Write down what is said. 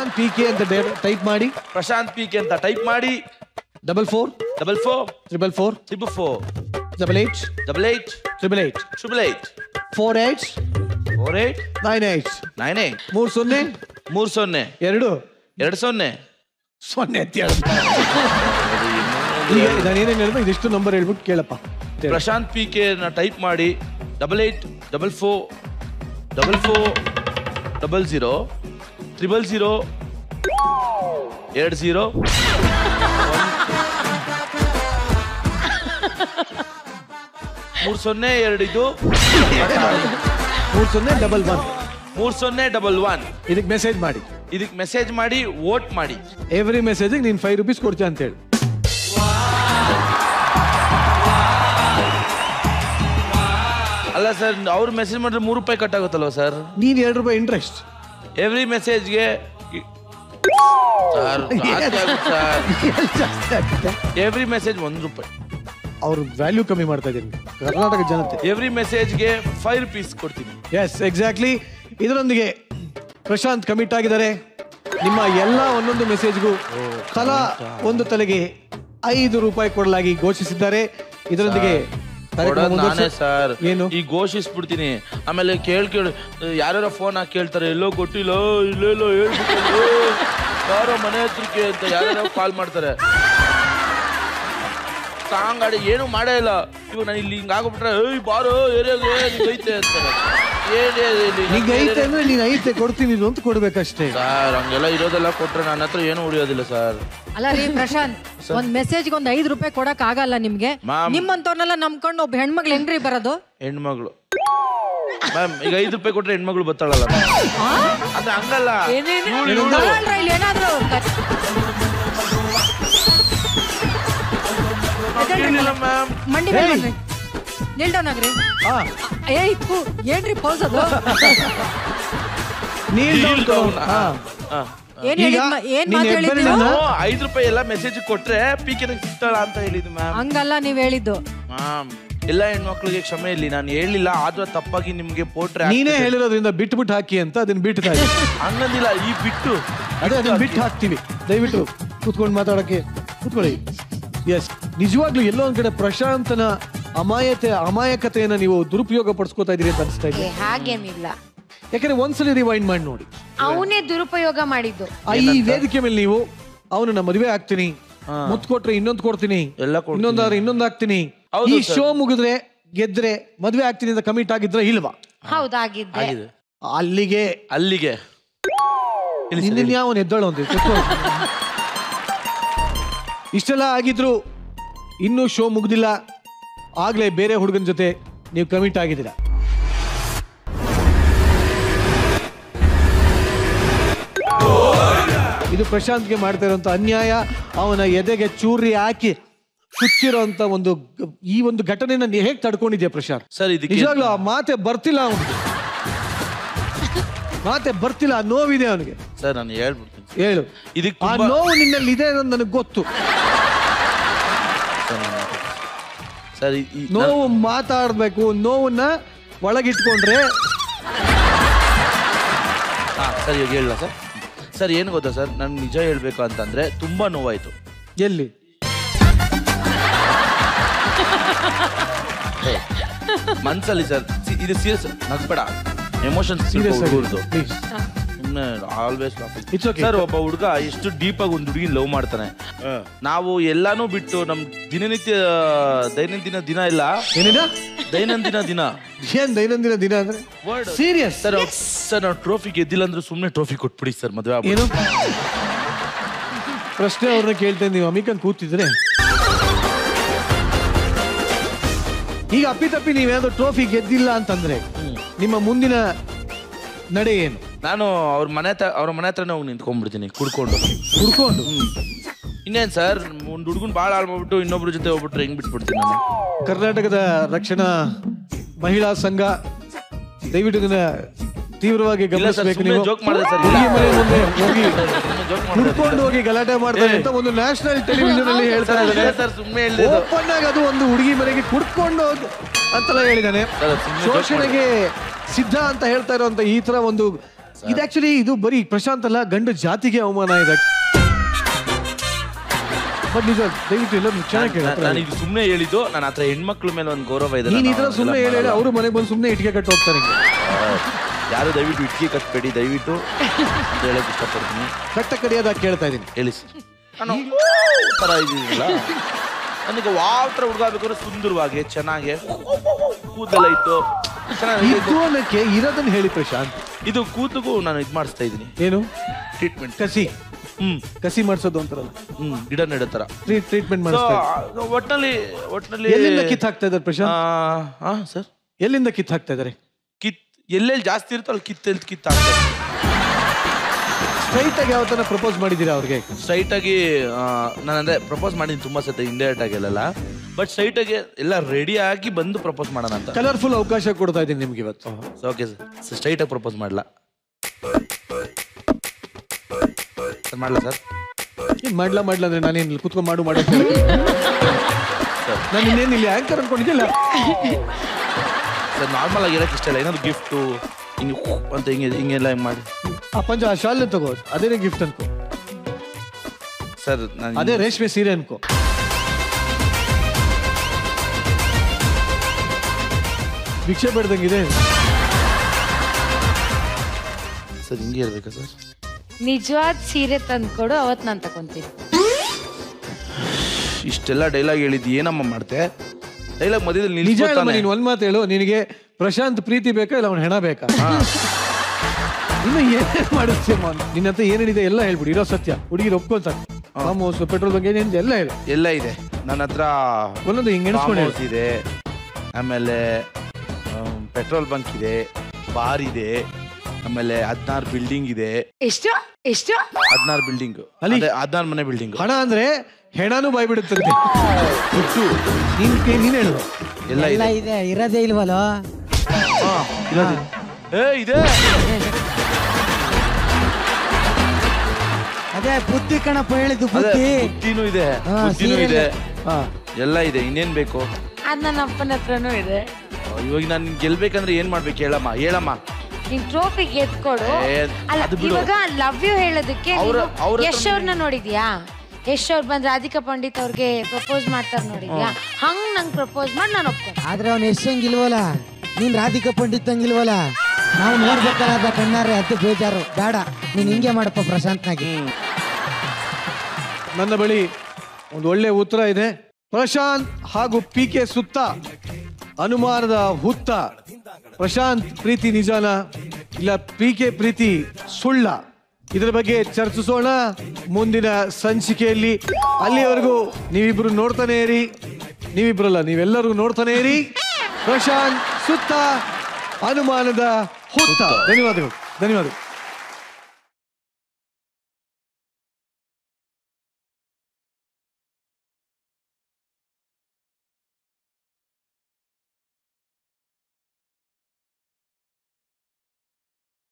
Prashant P K ಅಂತ type ಮಾಡಿ Prashant P K ಅಂತ ಟೈಪ್ ಮಾಡಿ double four double four triple four triple four double eight double eight triple eight triple eight four eight four eight nine eight nine eight ಮೂರು ಸೊನ್ನೆ ಮೂರು ಸೊನ್ನೆ ಎರಡು ಎರಡು ಸೊನ್ನೆ ಸೊನ್ನೆ ಅಂತ ಹೇಳು. ಈಗ ನಾನು ಏನೇನು ಹೇಳಿದ್ರೆ ಇದಿಷ್ಟು ನಂಬರ್ ಹೇಳ್ಬಿಟ್ಟು ಕೇಳಪ್ಪ ಅಂತ ಹೇಳು. ಪ್ರಶಾಂತ್ ಪಿ ಕೆ ನ ಟೈಪ್ ಮಾಡಿ double eight double four double four double zero triple zero ಎರಡು ಝೀರೋ ಮೂರು ಸೊನ್ನೆ ಎರಡು ಇದು ಮೂರು ಸೊನ್ನೆ ಡಬಲ್ ಒನ್ ಮೂರು ಸೊನ್ನೆ ಡಬಲ್ ಒನ್ ಇದಕ್ಕೆ ಮೆಸೇಜ್ ಮಾಡಿ ಇದಕ್ಕೆ ಮೆಸೇಜ್ ಮಾಡಿ ವೋಟ್ ಮಾಡಿ ಎವ್ರಿ ಮೆಸೇಜಿಗೆ ನೀನು ಫೈವ್ ರುಪೀಸ್ ಕೊಡ್ತೀಯ ಅಂತ ಹೇಳಿ ಅಲ್ಲ ಸರ್ ಅವ್ರು ಮೆಸೇಜ್ ಮಾಡಿದ್ರೆ ಮೂರು ರೂಪಾಯಿ ಕಟ್ ಆಗುತ್ತಲ್ವ ಸರ್ ನೀನು ಎರಡು ರೂಪಾಯಿ ಇಂಟ್ರೆಸ್ಟ್ ಎವ್ರಿ ಮೆಸೇಜ್ಗೆ ಸರ್ ಜಾಸ್ತಿ ಆಗುತ್ತೆ ಎವ್ರಿ ಮೆಸೇಜ್ ಒಂದು ರೂಪಾಯಿ ಅವ್ರ ವ್ಯಾಲ್ಯೂ ಕಮ್ಮಿ ಮಾಡ್ತಾ ಇದ್ದೀನಿ ಕರ್ನಾಟಕ ಜನತೆ ಎವ್ರಿ ಮೆಸೇಜ್ಗೆ ಫೈವ್ ರುಪೀಸ್ ಕೊಡ್ತೀನಿ ಎಸ್ ಎಕ್ಸಾಕ್ಟ್ಲಿ ಇದರೊಂದಿಗೆ ಪ್ರಶಾಂತ್ ಕಮಿಟ್ ಆಗಿದ್ದಾರೆ ನಿಮ್ಮ ಎಲ್ಲ ಒಂದೊಂದು ಮೆಸೇಜ್ಗೂ ತಲಾ ಒಂದು ತಲೆಗೆ ಐದು ರೂಪಾಯಿ ಕೊಡಲಾಗಿ ಘೋಷಿಸಿದ್ದಾರೆ ಇದರೊಂದಿಗೆ ಕಾರ್ಯಕ್ರಮ ಕೊಡೋದು ನಾನೇ ಮುಂದುವರ್ಸ- ಸರ್ ಏನು ಈ ಘೋಷಿಸ್ಬಿಡ್ತೀನಿ ಆಮೇಲೆ ಕೇಳ್ ಕೇಳಿ ಯಾರ್ಯಾರೋ ಫೋನ್ ಹಾಕಿ ಕೇಳ್ತಾರೆ ಎಲ್ಲೋ ಕೊಟ್ಟಿಲ್ಲ ಇಲ್ಲೋ ಎಲ್ಲೋ ಹೇಳ್ಬಿಟ್ಟು ಯಾರೋ ಮನೆ ಹತ್ರಕ್ಕೆ ಅಂತ ಯಾರ್ಯಾರೋ ಕಾಲ್ ಮಾಡ್ತಾರೆ ಸಾಂಗ್ ಆಡಿ ಏನು ಮಾಡೇ ಇಲ್ಲ ಇವಾಗ ನಾನು ಇಲ್ಲಿ ಹಿಂಗ್ ಆಗ್ಬಿಟ್ರೆ ಏಯ್ ಬಾರೋ ಏರಿಯಾಗೆ ನಿಂಗ್ ಐತೆ ಅಂತಾರೆ ಏನ್ ಏನ್ ಇಲ್ಲಿ ಈಗ ಐತೆ ಅಂದ್ರೆ ನೀನು ಐತೆ ಕೊಡ್ತೀನಿ ಇದು ಅಂತ ಕೊಡ್ಬೇಕಷ್ಟೇ ಸರ್ ಹಂಗೆಲ್ಲ ಇರೋದೆಲ್ಲ ಕೊಟ್ರೆ ನನ್ನ ಹತ್ರ ಏನು ಉಳಿಯೋದಿಲ್ಲ ಸರ್ ಅಲ್ಲ ರೀ ಪ್ರಶಾಂತ್ ಒಂದ್ ಮೆಸೇಜ್ ಒಂದ್ ಐದು ರೂಪಾಯಿ ಕೊಡಕ್ ಆಗಲ್ಲ ನಿಮ್ಗೆ ಮ್ಯಾಮ್. ನಿಮ್ಮಂತವ್ರನ್ನೆಲ್ಲ ನಂಬ್ಕೊಂಡು ಒಬ್ಬ ಹೆಣ್ಮಗ್ಳು ಹೆಂಗ್ರಿ ಬರೋದು ಹೆಣ್ಮಗಳು ಮ್ಯಾಮ್ ಈಗ ಐದು ರೂಪಾಯಿ ಕೊಟ್ರೆ ಹೆಣ್ಮಗಳು ಬತ್ತಾಳಲ್ಲ ಅದು ಹಂಗಲ್ಲ ಇವ್ಳು- ಇವ್ಳು. ಅಲ್ರ ಇಲ್ಲಿ ಏನಾದ್ರು ಕ- ಎದ್ದೇಳ್ರಿ ಏನಿಲ್ಲ ಮ್ಯಾಮ್ ಮಂಡಿ ಮೇಲೆ ಬನ್ರಿ ನಿಲ್ ಡೌನ್ ಆಗ್ರಿ ಹಾ ಏ ಇಪ್ಪು ಏನ್ರಿ ಪೌಸ್ ಅದು ನೀಲ್ down down. ಕೊಡು. ಹಾ. ಹಾ. ಏನ್ ಈಗ ಹೇಳಿದ್ ಮ- ಏನ್ ನೀನ್ ಮಾತು ಹೇಳಿದ್ದು ಹೆಬ್ಬೆರಳಿಂದ- ನಾನು ಐದು ರೂಪಾಯಿ ಎಲ್ಲ ಮೆಸೇಜ್ ಕೊಟ್ರೆ ಪೀಕೆ ಸಿಗ್ತಾಳ ಅಂತ ಹೇಳಿದ್ದು ಮ್ಯಾಮ್ ಹಂಗಲ್ಲ ನೀವ್ ಹೇಳಿದ್ದು ಮ್ಯಾಮ್ ಎಲ್ಲ ಹೆಣ್ಮಕ್ಳಿಗೆ ಕ್ಷಮೆ ಇರ್ಲಿ ನಾನು ಹೇಳಿಲ್ಲ ಆದ್ರೂ ತಪ್ಪಾಗಿ ನಿಮ್ಗೆ ಪೋಟ್ರೆ ನೀನೇ ಹೇಳಿರೋದ್ರಿಂದ ಬಿಟ್ಟು ಬಿಟ್ಟು ಹಾಕಿ ಅಂತ ಅದನ್ನ ಬಿಟ್ಟು ಹಾಕಿ ಹಂಗಂದಿಲ್ಲ ಈ ಬಿಟ್ಟು ಅದೇ ಅದನ್ನ ಬಿಟ್ಟು ಹಾಕ್ತೀವಿ ದಯವಿಟ್ಟು ಕೂತ್ಕೊಂಡು ಮಾತಾಡಕ್ಕೆ ಕೂತ್ಕೊಳ್ಳಿ ಎಸ್ ನಿಜವಾಗ್ಲೂ ಎಲ್ಲೋ ಒಂದ್ ಕಡೆ ಪ್ರಶಾಂತನ ಅಮಾಯತೆ ಅಮಾಯಕತೆಯನ್ನ ನೀವು ದುರುಪಯೋಗ ಪಡಿಸ್ಕೋತಾ ಇದೀರಿ ಅಂತ ಅನಿಸ್ತಾ ಇದೆ ಏ, ಹಾಗೇನಿಲ್ಲ ಯಾಕಂದ್ರೆ ಒಂದ್ಸಲಿ ರಿವೈಂಡ್ ಮಾಡಿ ನೋಡಿ ಅವನೇ ದುರುಪಯೋಗ ಮಾಡಿದ್ದು ಆ ಈ ವೇದಿಕೆ ಮೇಲೆ ನೀವು ಅವನನ್ನ ಮದುವೆ ಆಗ್ತೀನಿ ಮುತ್ ಕೊಟ್ರೆ ಇನ್ನೊಂದ್ ಕೊಡ್ತೀನಿ ಎಲ್ಲ ಕೊಡ್ತೀನಿ. ಇನ್ನೊಂದಾದ್ರೆ ಇನ್ನೊಂದ್ ಆಗ್ತೀನಿ ಹೌದು ಈ sir. ಶೋ ಮುಗಿದ್ರೆ ಗೆದ್ರೆ ಮದುವೆ ಆಗ್ತೀನಿ ಅಂತ ಕಮಿಟ್ ಆಗಿದ್ರೆ ಇಲ್ವಾ ಹೌದಾಗಿದ್ದೆ ಆಗಿದೆ ಅಲ್ಲಿಗೆ ಅಲ್ಲಿಗೆ ಇಲ್ಲಿ ಸರ್, ನಿನ್ನ ಯಾವನ್ ಎದ್ದಳು ಅಂತ ಇಷ್ಟೆಲ್ಲ ಆಗಿದ್ರು ಇನ್ನೂ ಶೋ ಮುಗ್ದಿಲ್ಲ ಆಗ್ಲೇ ಬೇರೆ ಹುಡುಗನ ಜೊತೆ ನೀವು ಕಮಿಟ್ ಆಗಿದ್ದೀರಾ ಇದು ಪ್ರಶಾಂತ್ಗೆ ಮಾಡ್ತಾ ಇರುವಂತ ಅನ್ಯಾಯ ಅವನ ಎದೆಗೆ ಚೂರಿ ಹಾಕಿ ಕುಚ್ಚಿರೋಂತ ಒಂದು ಗ- ಈ ಒಂದು ಘಟನೆನ ನೀ ಹೇಗೆ ತಡ್ಕೊಂಡಿದ್ಯಾ ಪ್ರಶಾಂತ್ ಸರ್ ಇದಕ್ಕೆ ನಿಜವಾಗ್ಲೂ ಆ ಮಾತೆ ಬರ್ತಿಲ್ಲ ಅವನಿಗೆ ಮಾತೆ ಬರ್ತಿಲ್ಲ ಆ ನೋವಿದೆ ಅವನಿಗೆ ಸರ್ ನಾನು ಹೇಳ್ಬಿಡ್ತೀನಿ ಹೇಳು ಇದಕ್ಕೆ ಆ ತುಂಬಾ- ನೋವು ನಿನ್ನಲ್ಲಿ ಇದೆ ಅನ್ನೋದು ನನಗೆ ಗೊತ್ತು ಸರ್, ನಾನು ಮಾತಾಡ್ತೀನಿ. ಸರ್ ಈ- ಈ- ನೋವು ಮಾತಾಡ್ಬೇಕು ನೋವನ್ನ ಒಳಗಿಟ್ಕೊಂಡ್ರೆ ಹಾ ಸರ್ ಇವಾಗ ಹೇಳಲ್ಲ ಸರ್ ಸರ್ ಏನು ಗೊತ್ತಾ ಸರ್ ನನ್ಗೆ ನಿಜ ಹೇಳ್ಬೇಕು ಅಂತಂದ್ರೆ ತುಂಬಾ ನೋವಾಯ್ತು ಎಲ್ಲಿ ಮನ್ಸಲ್ಲಿ ಸರ್ ಇದು ಸೀರಿಯಸ್ ನಗ್ಬೇಡ ಎಮೋಷನ್ ಸೀರಿಯಸ್ ಹುಡುಗರ್ದು please always It's okay. Sir ಒಬ್ಬ ಹುಡುಗ ಎಷ್ಟು ಡೀಪ್ ಆಗಿ ಒಂದು ಹುಡುಗಿನ ಲವ್ ಮಾಡ್ತಾನೆ ನಾವು ಎಲ್ಲಾನು ಬಿಟ್ಟು ನಮ್ ದಿನನಿತ್ಯ ದೈನಂದಿನ ದಿನ ಇಲ್ಲ ಏನಿದ ದೈನಂದಿನ ದಿನ ಏನ್ ದೈನಂದಿನ ದಿನ ಅಂದ್ರೆ Word. ಸೀರಿಯಸ್ ಸರ್ ಸರ್ ನಾವು ಟ್ರೋಫಿ ಗೆದ್ದಿಲ್ಲ ಅಂದ್ರೆ ಸುಮ್ಮನೆ ಟ್ರೋಫಿ ಕೊಟ್ಬಿಡಿ ಸರ್ ಮದುವೆ ಆಗ್ಬಿಡಿ. ಏನು ಪ್ರಶ್ನೆ ಅವ್ರನ್ನ ಕೇಳ್ತೇನೆ ನೀವು ಅಮಿಕನ್ ಕೂತಿದ್ರೆ ಈಗ ಅಪ್ಪಿತಪ್ಪಿ ನೀವೇನಾದ್ರು ಟ್ರೋಫಿ ಗೆದ್ದಿಲ್ಲ ಅಂತಂದ್ರೆ ನಿಮ್ಮ ಮುಂದಿನ ನಡೆ ಏನು ನಾನು ಅವ್ರ ಮನೆ ಹತ್ರ ಅವ್ರ ಮನೆ ಹತ್ರನೇ ಹೋಗಿ ನಿಂತ್ಕೊಂಡ್ಬಿಡ್ತೀನಿ ಕುಡ್ಕೊಂಡು ಹುಡ್ಕೊಂಡು ಇನ್ನೇನ್ ಸರ್ ಒಂದು ಹುಡುಗನ್ ಭಾಳ ಹಾಳು ಮಾಡ್ಬಿಟ್ಟು ಇನ್ನೊಬ್ರ ಜೊತೆ ಹೋಗ್ಬಿಟ್ರೆ ಹೆಂಗ್ ಬಿಟ್ಬಿಡ್ತೀನಿ ನಾನು ಕರ್ನಾಟಕದ ರಕ್ಷಣಾ ಮಹಿಳಾ ಸಂಘ ದಯವಿಟ್ಟು ಇದನ್ನ ತೀವ್ರವಾಗಿ ಇಲ್ಲ ಸರ್ ಗಮನಿಸಬೇಕು ಸುಮ್ಮನೆ ನೀವು ಜೋಕ್ ಮಾಡಿದೆ ಸರ್ ಹುಡುಗಿ ಮನೆ ಮುಂದೆ ಹೋಗಿ ಜೋಕ್ ಹುಡ್ಕೊಂಡು ಹೋಗಿ ಗಲಾಟೆ ಮಾಡ್ತಾರೆ ಅಂತ ಒಂದು ನ್ಯಾಷನಲ್ ಟೆಲಿವಿಷನ್ ಅಲ್ಲಿ ಹೇಳ್ತಾ ಇದ್ದಾರೆ ಸರ್ ಸುಮ್ಮನೆ ಹೇಳಿದ್ದು ಓಪನ್ ಆಗಿ ಅದು ಒಂದು ಹುಡುಗಿ ಮನೆಗೆ ಕುಡ್ಕೊಂಡು ಹೋದ್ ಅಂತೆಲ್ಲ ಹೇಳಿದಾನೆ ಸರ್, ಸುಮ್ನೆ joke ಶೋಷಣೆಗೆ ಸಿದ್ಧ ಅಂತ ಹೇಳ್ತಾ ಇರುವಂತ ಈ ತರ ಒಂದು ಇದು ಆಕ್ಚುಲಿ ಇದು ಬರೀ ಪ್ರಶಾಂತ್ ಅಲ್ಲ ಗಂಡು ಜಾತಿಗೆ ಅವಮಾನ ಇದೆ ಬಟ್ ನಿಜ ದಯವಿಟ್ಟು ಎಲ್ಲ ಚೆನ್ನಾಗಿ ಕೇಳಿ ನಾನು ಇದು ಸುಮ್ಮನೆ ಹೇಳಿದ್ದು ನನ್ನ ಹತ್ರ ಹೆಣ್ಮಕ್ಳ ಮೇಲೆ ಒಂದು ಗೌರವ ಇದೆ ನೀನ್ ಈ ತರ ನಾನು ಸುಮ್ಮನೆ ಅದೆಲ್ಲ ಹೇಳಿ ಹೇಳಿ ಮಾಡಲ್ಲ. ಅವರು ಮನೆಗೆ ಬಂದು ಸುಮ್ಮನೆ ಇಟ್ಕೆ ಕಟ್ಟು ಹೋಗ್ತಾರೆ ಹಿಂಗೆ. ಯಾರು ದಯವಿಟ್ಟು ಇಟ್ಕೆ ಕಟ್ಬೇಡಿ ದಯವಿಟ್ಟು ಅಂತ ಹೇಳಕ್ ಇಷ್ಟಪಡ್ತೀನಿ ಕಟ್ಟ ಕಡಿಯೋದಾಗ ಕೇಳ್ತಾ ಇದೀನಿ ಹೇಳಿ ಸರ್ ನಾನು ಥರ ಇದ್ದೀನಿಲ್ಲ ನನಗೆ ವಾವ್ ಥರ ಹುಡುಗ ಬೇಕಾದ್ರೆ ಸುಂದರವಾಗಿ ಚೆನ್ನಾಗಿ ಕೂದಲೆಲ್ಲ ಇತ್ತು ಚೆನ್ನಾಗಿ ಇದು ಅನ್ನಕ್ಕೆ ಇರೋದನ್ನ ಹೇಳಿ ಪ್ರಶಾಂತ್ ಇದು ಕೂದಲಿಗೂ ನಾನು ಇದು ಮಾಡಿಸ್ತಾ ಇದ್ದೀನಿ ಏನು ಟ್ರೀಟ್ಮೆಂಟ್ ಕಸಿ ಹ್ಮ್ ಕಸಿ ಮಾಡಿಸೋದು ಅಂತಾರಲ್ಲ ಹ್ಮ್ ಗಿಡ ನೆಡೋ ಥರ ಟ್ರೀಟ್ಮೆಂಟ್ ಸೊ ಮಾಡಿಸ್ತಾ ಇದ್ದಾರೆ. ಒಟ್ನಲ್ಲಿ ಒಟ್ನಲ್ಲಿ ಎಲ್ಲಿಂದ ಕಿತ್ ಹಾಕ್ತಾ ಇದ್ದಾರೆ ಪ್ರಶಾಂತ್ ಹಾ ಸರ್ ಎಲ್ಲಿಂದ ಕಿತ್ ಹಾಕ್ತಾ ಇದ್ದಾರೆ ಕಿತ್ ಎಲ್ಲೆಲ್ಲಿ ಜಾಸ್ತಿ ಇರುತ್ತೋ ಅಲ್ಲಿ ಕಿತ್ತೆಲ್ ಕಿತ್ ಹಾಕ್ತಾರೆ ಸ್ಟ್ರೈಟ್ ಆಗಿ ಯಾವತ್ತನ ಪ್ರಪೋಸ್ ಮಾಡಿದ್ದೀರಾ ಅವ್ರಿಗೆ ಸ್ಟ್ರೈಟ್ ಆಗಿ ನಾನು ಅಂದ್ರೆ ಪ್ರಪೋಸ್ ಮಾಡಿದ್ದೀನಿ ತುಂಬಾ ಸತಿ ಇಂಡೈರೆಕ್ಟ್ ಆಗಿ ಎಲ್ಲ ಬಟ್ ಸ್ಟ್ರೈಟ್ ಆಗಿ ಎಲ್ಲ ರೆಡಿ ಆಗಿ ಬಂದು ಪ್ರಪೋಸ್ ಮಾಡೋಣ ಅಂತ ಕಲರ್ಫುಲ್ ಅವಕಾಶ ಕೊಡ್ತಾ ಇದ್ದೀನಿ ನಿಮ್ಗೆ ಇವತ್ತು ಓಕೆ ಸರ್ ಸ್ಟ್ರೈಟ್ ಆಗಿ ಪ್ರಪೋಸ್ ಮಾಡಲ್ಲ ಮಾಡಲ್ಲ ಸರ್ ಏನ್ ಮಾಡ್ಲಾ ಮಾಡ್ಲಾ ಅಂದ್ರೆ ನಾನೇನ್ ಇಲ್ಲಿ ಕುತ್ಕೊಂಡ್ ಮಾಡು ಮಾಡು ಅಂತ ಹೇಳಿ. ನಾನು ಇನ್ನೇನು ಇಲ್ಲಿ ಆಂಕರ್ ಅನ್ಕೊಂಡಿದ್ದಿಲ್ಲ ಸರ್ ನಾರ್ಮಲ್ ಆಗಿ ಇರಕ್ಕೆ ಇಷ್ಟ ಇಲ್ಲ ಏನಾದ್ರು ಗಿಫ್ಟು ಹಿಂಗೆ ಅಂತ ಹಿಂಗೆ ಹಿಂಗೆಲ್ಲ ಹಿಂಗೆ ಮಾಡಿ ಆ ಪಂಚ ಆ ಶಾಲ್ ತಗೋ ಅದೇನೇ ಗಿಫ್ಟ್ ಅನ್ಕೋ ಸರ್ ನಾನು ಅದೇ ರೇಷ್ಮೆ ಸೀರೆ ಅನ್ಕೋ ಭಿಕ್ಷೆ ಬೇಡ್ದಂಗಿದೆ ಸರ್ ಹಿಂಗೆ ಇರ್ಬೇಕಾ ಸರ್ ನಿಜವಾದ ಸೀರೆ ತಂದ್ಕೊಡು ಅವತ್ ನಾನ್ ತಕೊಂತೀನಿ ಇಷ್ಟೆಲ್ಲ ಡೈಲಾಗ್ ಹೇಳಿದ್ದು ಏನಮ್ಮ ಮಾಡ್ತೆ ಡೈಲಾಗ್ ಮಧ್ಯದಲ್ಲಿ ನಿಜ ಹೇಳಮ್ಮ ನಿಲ್ಸ್ಕೊತಾನೆ ನೀನು ಒಂದ್ ಮಾತು ಹೇಳು ನಿನಗೆ ಪ್ರಶಾಂತ್ ಪ್ರೀತಿ ಬೇಕಾ ಇಲ್ಲ ಅವನ ಹೆಣ ಬೇಕಾ ಇನ್ನು ಏನೇನ್ ಮಾಡಿಸ್ತೀಯಮ್ಮ ನಿನ್ನ ಹತ್ರ ಏನೇನಿದೆ ಎಲ್ಲ ಹೇಳ್ಬಿಡಿ ಇರೋ ಸತ್ಯ ಹುಡುಗಿರು ಒಪ್ಕೊಂತಾರೆ ಫಾರ್ಮ್ ಹೌಸ್ ಪೆಟ್ರೋಲ್ ಬಗ್ಗೆ ಏನೇನಿದೆ ಎಲ್ಲ ಹೇಳು ಎಲ್ಲ ಇದೆ ನನ್ನ ಹತ್ರ ಒಂದೊಂದು ಹಿಂಗೆ ಫಾರ್ಮ್ ಎಣಿಸ್ಕೊಂಡು ಹೌಸ್ ಇದೆ ಆಮೇಲೆ ಪೆಟ್ರೋಲ್ ಬಂಕ್ ಇದೆ ಬಾರ್ ಇದೆ ಆಮೇಲೆ ಹದಿನಾರು ಬಿಲ್ಡಿಂಗ್ ಇದೆ ಎಷ್ಟು ಎಷ್ಟು ಹದಿನಾರು ಬಿಲ್ಡಿಂಗ್ ಅಲ್ಲಿ? ಅದೇ ಹದಿನಾರು ಮನೆ ಬಿಲ್ಡಿಂಗ್ ಹಣ ಅಂದ್ರೆ ಹೆಣನೂ ಬಾಯ್ ಬಿಡುತ್ತಂತೆ ದುಡ್ಡು ನೀನ್ ಕೈ- ನೀನ್ ಹೇಳು ಎಲ್ಲ ಎಲ್ಲ ಇದೆ ಇದೆ ಇರೋದೇ ಇಲ್ವಲ್ಲೋ ಹಾ, ಇರೋದು. ಏ ಇದೆ ಅದೇ ಬುದ್ಧಿ ಕಣಪ್ಪ ಹೇಳಿದ್ದು ಅದೇ ಬುದ್ಧಿ ಬುದ್ಧಿನೂ ಇದೆ ಹಾ, ಬುದ್ಧಿನೂ serial. ಇದೆ ಹಾ ಎಲ್ಲ ಇದೆ ಇನ್ನೇನ್ ಬೇಕು ಅದ್ ನನ್ನ ಅಪ್ಪನ ಹತ್ರನೂ ಇದೆ ಇವಾಗ ನಾನು ಗೆಲ್ಬೇಕಂದ್ರೆ ಏನ್ ಮಾಡ್ಬೇಕು ಹೇಳಮ್ಮ ಹೇಳಮ್ಮ ನೀನ್ ಟ್ರೋಫಿ ಗೆದ್ಕೊಡು ಏ, ಅಲ್ಲ ಅದು ಬಿಡು. ಇವಾಗ ಲವ್ ಯು ಹೇಳೋದಕ್ಕೆ ಅವ್ರ- ಅವ್ರ ಹತ್ರ ಯಶ್ ಅವ್ರನ್ನ ನೋಡಿದ್ಯಾ ಯಶ್ ಅವ್ರು ಬಂದ್ ರಾಧಿಕಾ ಪಂಡಿತ್ ಅವ್ರಿಗೆ ಪ್ರಪೋಸ್ ಮಾಡ್ತಾರ ನೋಡಿದ್ಯಾ ಹಂಗ್ ನಂಗ್ ಪ್ರಪೋಸ್ ಮಾಡಿ ನಾನು ಒಪ್ಕೊಂಡೆ ಆದ್ರೆ ಅವ್ನು ಎಷ್ಟಂಗಿಲ್ವಲ್ಲ ನೀನ್ ರಾಧಿಕಾ ಪಂಡಿತ್ ಹಂಗಿಲ್ವಲ್ಲ ನಾವು ನೋಡ್ಬೇಕಲ್ಲ ಕಣ್ಣಾರೆ ಅದು ಬೇಜಾರು ಬೇಡ ನೀನ್ ಹಿಂಗೆ ಮಾಡಪ್ಪ ಪ್ರಶಾಂತ್ನಾಗಿ ನನ್ನ ಬಳಿ ಒಂದು ಒಳ್ಳೆ ಉತ್ತರ ಇದೆ ಪ್ರಶಾಂತ್ ಹಾಗೂ ಪಿ ಕೆ ಸುತ್ತ ಅನುಮಾನದ ಹುತ್ತ ಪ್ರಶಾಂತ್ ಪ್ರೀತಿ ನಿಜಾನ ಇಲ್ಲ ಪಿ ಕೆ ಪ್ರೀತಿ ಸುಳ್ಳ ಇದರ ಬಗ್ಗೆ ಚರ್ಚಿಸೋಣ ಮುಂದಿನ ಸಂಚಿಕೆಯಲ್ಲಿ ಅಲ್ಲಿವರೆಗೂ ನೀವಿಬ್ರು ನೋಡ್ತಾನೆ ಇರಿ ನೀವಿಬ್ರಲ್ಲ ನೀವೆಲ್ಲರೂ ನೋಡ್ತಾನೆ ಇರಿ ಪ್ರಶಾಂತ್ ಸುತ್ತ ಅನುಮಾನದ ಹುತ್ತ ಧನ್ಯವಾದಗಳು ಧನ್ಯವಾದಗಳು